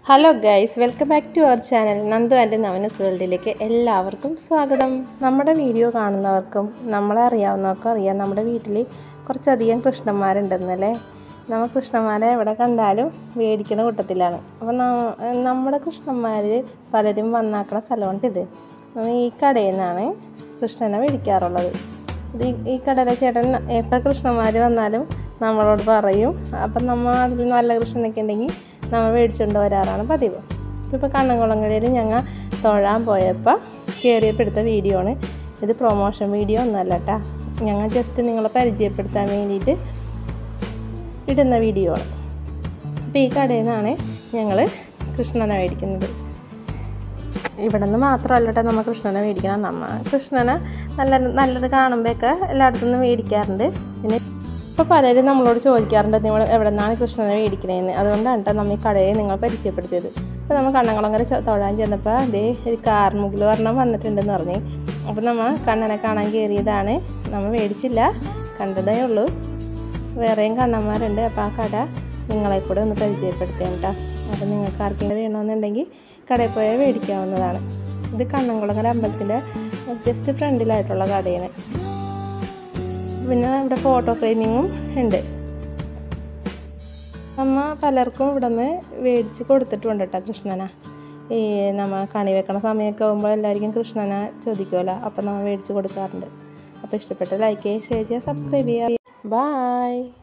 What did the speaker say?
hello guys welcome back to our channel Nandu and Navanas വേൾഡിലേക്ക് എല്ലാവർക്കും സ്വാഗതം നമ്മുടെ വീഡിയോ കാണുന്നവർക്കും നമ്മളെ അറിയാവുന്നവർക്കും അറിയാം നമ്മുടെ വീട്ടിൽ കുറച്ചധികം കൃഷ്ണന്മാരുണ്ടെന്നല്ലേ നമ്മൾ കൃഷ്ണന്മാരെ എവിടെ കണ്ടാലും മേടിക്കുന്ന കൂട്ടത്തിലാണ് അപ്പോൾ നമ്മുടെ കൃഷ്ണന്മാർ പലരും വന്നാക്കണ സ്ഥലമുണ്ട് ഇത് ഈ കടയിൽ നിന്നാണ് കൃഷ്ണനെ മേടിക്കാറുള്ളത് ഇത് ഈ- ഈ കടയിലെ ചേട്ടൻ എപ്പോൾ കൃഷ്ണന്മാർ വന്നാലും നമ്മളോട് പറയും അപ്പം നമ്മൾ അതിൽ നല്ല കൃഷ്ണനൊക്കെ ഉണ്ടെങ്കിൽ നമ്മൾ മേടിച്ചുകൊണ്ട് വരാറാണ് പതിവ് ഇപ്പോൾ കണ്ണൻകുളങ്ങരയിൽ ഞങ്ങൾ തൊഴാൻ പോയപ്പോൾ കയറിയപ്പോൾ എടുത്ത വീഡിയോ ആണ് ഇത് പ്രൊമോഷൻ വീഡിയോ ഒന്നുമല്ല കേട്ടോ ഞങ്ങൾ ജസ്റ്റ് നിങ്ങളെ പരിചയപ്പെടുത്താൻ വേണ്ടിയിട്ട് ഇടുന്ന വീഡിയോ ആണ് അപ്പോൾ ഈ കടയിൽ നിന്നാണ് ഞങ്ങൾ കൃഷ്ണനെ മേടിക്കുന്നത് ഇവിടെ നിന്ന് മാത്രമല്ല കേട്ടോ നമ്മൾ കൃഷ്ണനെ മേടിക്കണം നമ്മൾ കൃഷ്ണനെ നല്ല നല്ലത് കാണുമ്പോഴൊക്കെ എല്ലായിടത്തു നിന്നും മേടിക്കാറുണ്ട് പിന്നെ ഇപ്പോൾ പലരും നമ്മളോട് ചോദിക്കാറുണ്ട് നിങ്ങൾ എവിടെ നിന്നാണ് കൃഷ്ണനെ മേടിക്കണേന്ന് അതുകൊണ്ടാണ് കേട്ടോ നമ്മൾ ഈ കടയെ നിങ്ങൾ പരിചയപ്പെടുത്തിയത് അപ്പോൾ നമ്മൾ കണ്ണംകുളങ്ങര ചെ- തൊഴാൻ ചെന്നപ്പോൾ അതേ ഒരു കാർമുകിൽ പറഞ്ഞാൽ വന്നിട്ടുണ്ടെന്ന് പറഞ്ഞു അപ്പോൾ നമ്മൾ കണ്ണനെ കാണാൻ കയറിയതാണ് നമ്മൾ മേടിച്ചില്ല കണ്ടതേ ഉള്ളൂ വേറെയും കണ്ണന്മാരുണ്ട് അപ്പോൾ ആ കട നിങ്ങളെ കൂടെ ഒന്ന് പരിചയപ്പെടുത്തേം കേട്ടോ അപ്പോൾ നിങ്ങൾക്ക് ആർക്കെങ്കിലും വേണമെന്നുണ്ടെങ്കിൽ കടയിൽ പോയാൽ മേടിക്കാവുന്നതാണ് ഇത് കണ്ണംകുളങ്ങര അമ്പലത്തിൻ്റെ ജസ്റ്റ് ഫ്രണ്ടിലായിട്ടുള്ള കടയാണ് പിന്നെ ഇവിടെ ഫോട്ടോ ഫ്രെയിമിങ്ങും ഉണ്ട് നമ്മ പലർക്കും ഇവിടെ നിന്ന് മേടിച്ച് കൊടുത്തിട്ടുണ്ട് കേട്ടോ കൃഷ്ണനെ ഈ നമ്മ കണി വെക്കണ സമയമൊക്കെ ആകുമ്പോൾ എല്ലാവർക്കും കൃഷ്ണനെ ചോദിക്കുമല്ലോ അപ്പം നമ്മൾ മേടിച്ച് കൊടുക്കാറുണ്ട് അപ്പോൾ ഇഷ്ടപ്പെട്ട ലൈക്ക് ചെയ്യുക ഷെയർ ചെയ്യുക സബ്സ്ക്രൈബ് ചെയ്യുക ബായ്